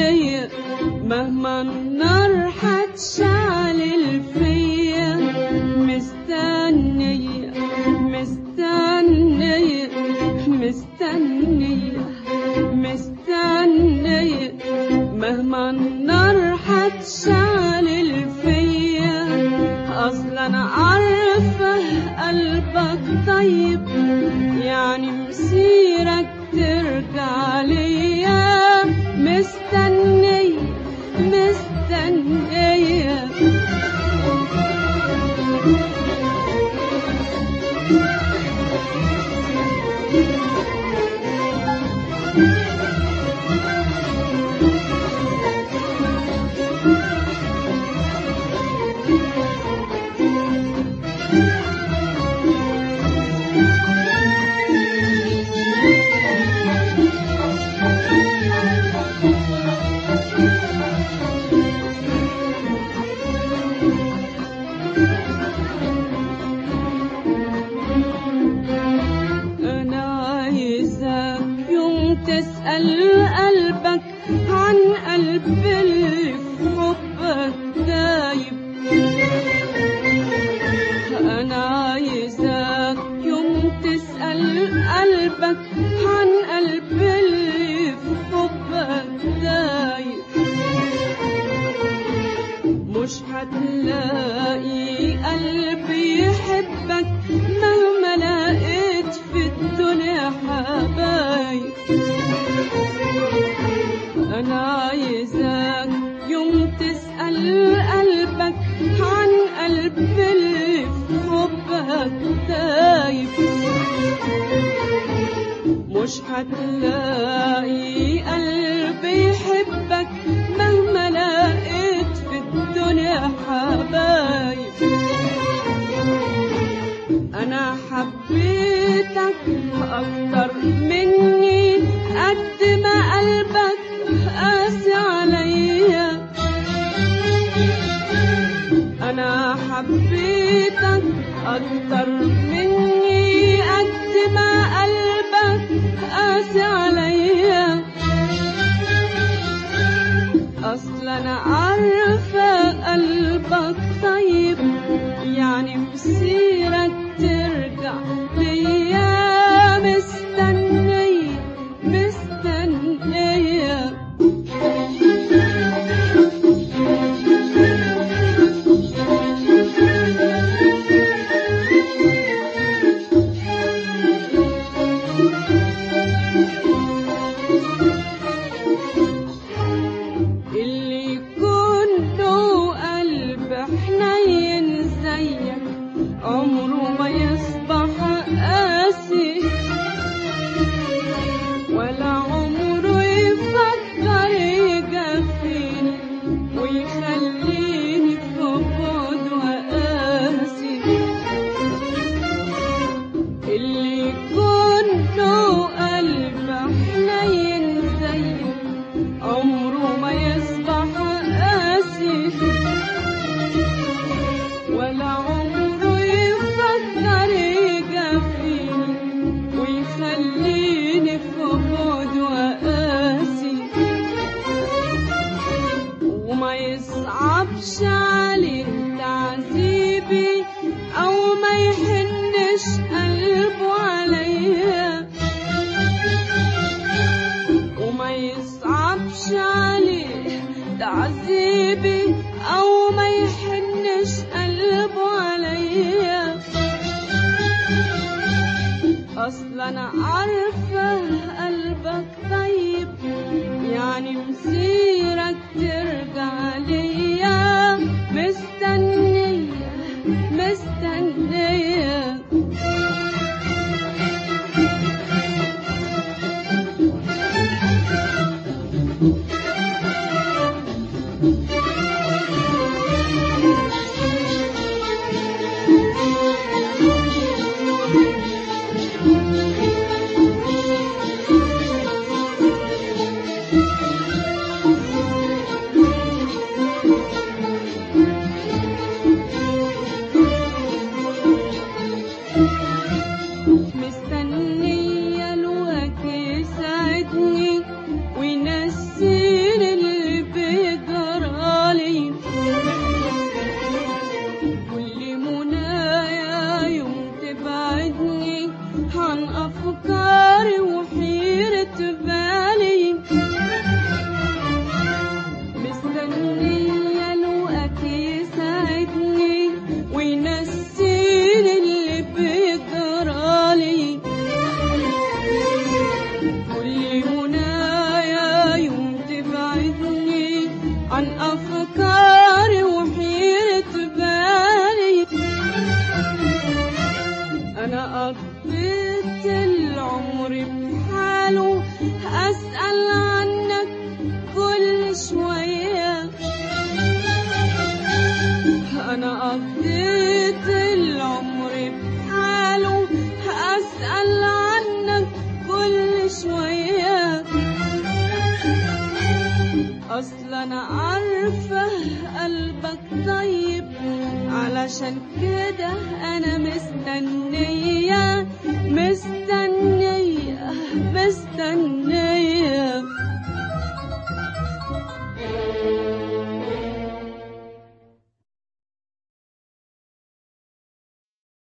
مستنية مهما النار هتشعل فيا مستنية مستنية مستنية مستنية مهما النار هتشعل فيا اصلا انا عارفة قلبك طيب يعني مسيرك ترجع ليا مستنية مستنية أنا عايزة يوم تسأل قلبك عن قلب اللي في حبك دايب أنا عايزة يوم تسأل قلبك عن قلب اللي في حبك دايب مش هتلاقي قلب يحبك مهما لقيت في الدنيا حبايب انا عايزاك يوم تسأل قلبك عن قلب اللي في حبك دايب مش هتلاقي قلب يحبك مهما لقيت في الدنيا حبايب انا حبيتك اكتر مني قد ما قلبك قاسي عليا انا حبيتك اكتر مني قد ما قلبك قاسي عليا اصلا انا عارفه قلبك طيب يعني مسيرك ترجع ليا مستنية مستنية اللي يكون له قلب حنين زيك عمره ما يصبح قاسي ولا عمره يفكر يجفيني ويخليني في بعد وقاسي اللي يكون له قلب حنين زيك عمره ما يصبح قاسي ولا عمره يفكر يجفيني ويخليني في بعد وقاسي وما يصعبش عليه تعذيبي او ما يحنش قلبه عليا وما يصعبش عليه تعذيبي او ما يحنش قلبه عليا اصلا انا عارفه قلبك طيب يعني مسيرك ترجع ليا مستنيه مستنيه أفكاري وحيرة بالي أنا قضيت العمر بحاله أسأل عنك كل شوية أنا قضيت العمر بحاله أسأل عنك كل شوية أصل أنا عارفة قلبك طيب علشان كده أنا مستنية مستنية مستنية